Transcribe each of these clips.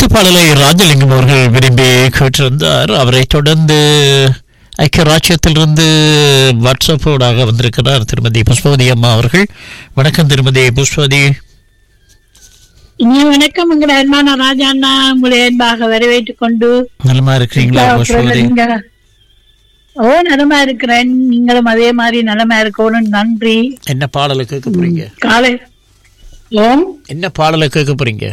பாடலை ராஜலிங்கம் அவர்கள் விரும்பி கேட்டிருந்தார் அவரை தொடர்ந்து ஐக்கிய ராஜ்யத்திலிருந்து வாட்ஸ்அப்போடாக வந்திருக்கிறார் திருமதி புஷ்பவதி அம்மா அவர்கள் வணக்கம் திருமதி புஷ்பவதி இனிய வணக்கம் உங்களை அன்பான ராஜா அண்ணா உங்களை அன்பாக வரவேற்றுக் கொண்டு நலமா இருக்கிறீங்களா புஷ்பவதி நீங்க- ஓ நலமா இருக்கிறேன் நீங்களும் அதே மாதிரி நலமா இருக்கணும் நன்றி என்ன பாடலை கேட்க போறீங்க காலை ஓம் என்ன பாடலை கேட்க போறீங்க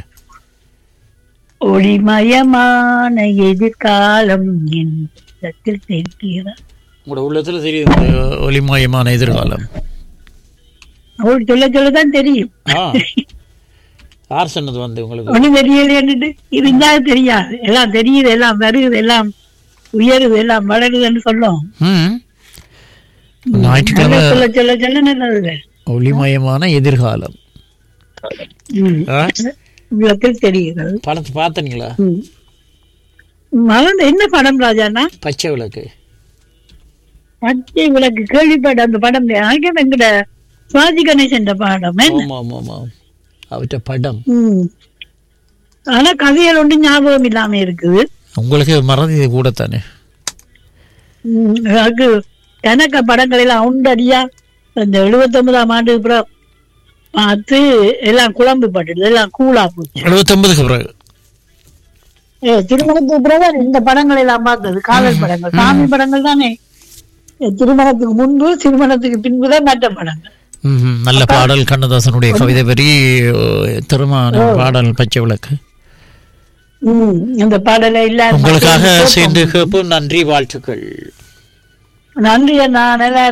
ஒளிமயமான எதிர்காலம் என் உள்ளத்தில் தெரிகிறது உங்களோட உள்ளத்துல தெரியுது இந்த ஒளிமயமான எதிர்காலம் அவள் சொல்ல சொல்லதான் தெரியும் ஆ யார் சொன்னது வந்து உங்களுக்கு ஒண்ணு தெரியலைன்னு இருந்தா தெரியாது எல்லாம் தெரியுது எல்லாம் வருது எல்லாம் உயருது எல்லாம் வளருதுன்னு சொல்லும் ம் ஞாயிற்றுக்கிழமை நல்லா சொல்ல சொல்ல சொல்ல நல்லது ஒளிமயமான எதிர்காலம் ம். ஆ? உள்ளத்தில் தெரிகிறது படத்தை பார்த்தீங்களா ம். மறந்து என்ன படம் ராஜாண்ணா பச்சை விளக்கு பச்சை விளக்கு கேள்விப்பட்ட அந்த படம் அங்கே எங்கட சுவாஜி கணேசன் படம் என்ன? ஆமா ஆமா ஆமா அவற்ற படம் ம். ஆனா கதைகள் ஒன்று ஞாபகம் இல்லாம இருக்குது உங்களுக்கு மறந்தது கூட தானே ம். எனக்கு எனக்கு படங்கள் எல்லாம் உண்டடியா இந்த எழுபத்தி ஒன்பதாம் ஆண்டு அப்புறம் பார்த்து எல்லாம் குழம்பு பட்டுது எல்லாம் கூலா போச்சு எழுபத்தொன்பதுக்கு பிறகு ஏ, திருமணத்துக்கு பிறகு இந்த படங்கள் எல்லாம் பார்த்தது காதல் படங்கள் சாமி படங்கள் தானே ஏ, திருமணத்துக்கு முன்பு திருமணத்துக்கு பின்புதான் மற்ற படங்கள் ம்ஹும். நல்ல பாடல் கண்ணதாசனுடைய கவிதை வரி திருமான பாடல் பச்சை விளக்கு ம், இந்த பாடலை இல்லாத உங்களுக்காக சேர்ந்து கேட்போம் நன்றி வாழ்த்துக்கள் நன்றி அண்ணா நல்லா